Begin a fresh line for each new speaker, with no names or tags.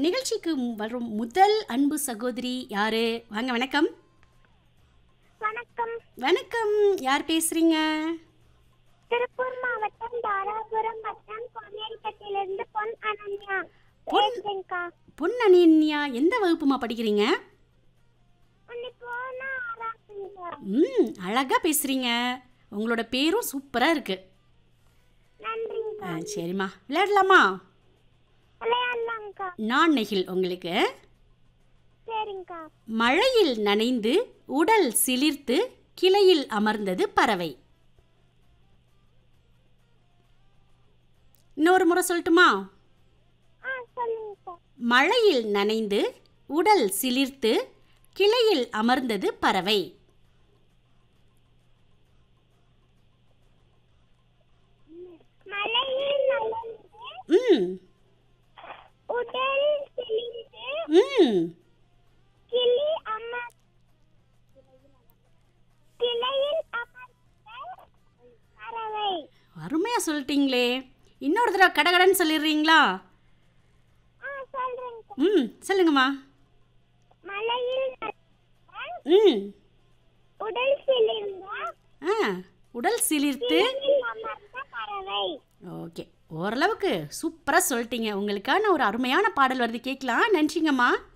நிகழ்ச்சிக்கு வரும் முதல் அன்பு சகோதரி யாரு வாங்க வணக்கம்
வணக்கம்
வணக்கம் யார் பேசுறீங்க
திருப்பூர் மாவட்டம் தாராபுரம் வட்டம் கோனேரிப்பட்டியிலிருந்து பொன் அனன்யா
பொன்-
பேசுறேன்க்கா
பொன் அனின்யா எந்த வகுப்புமா படிக்கிறீங்க
உன்னை போனா ஆராய்ச்சிங்க
ம் அழகா பேசுறீங்க உங்களோட பேரும் சூப்பராக இருக்கு
நன்றிங்கக்கா
ஆ, சரிம்மா விளையாடலாமா
விளையாடலாங்க்கா
நான் நெகில் உங்களுக்கு
சரிங்கக்கா
மழையில் நனைந்து உடல் சிலிர்த்து கிளையில் அமர்ந்தது பறவை இன்னொரு முறை சொல்லட்டுமா
ஆ சொல்லுங்கக்கா
மழையில் நனைந்து உடல் சிலிர்த்து கிளையில் அமர்ந்தது பறவை
மலையில் நனைந்து
ம்
உடல் சிலிந்து
ம்
கிளி அமர் கிளையில் அமர்ந்த பறவை
அருமையாக சொல்லிட்டீங்களே இன்னொரு தடவை கடகடன்னு சொல்லிடுறீங்களா
ஆ சொல்றேங்கக்கா
ம் சொல்லுங்கம்மா
மலையில் நனைந்த
ம்
உடல் சிலிர்ந்த
ஆ உடல் சிலிர்த்து
கிளையில் அமர்ந்த பறவை
ஓகே ஓரளவுக்கு சூப்பராக சொல்லிட்டீங்க உங்களுக்கான ஒரு அருமையான பாடல் வருது கேட்கலாம் நன்றிங்கம்மா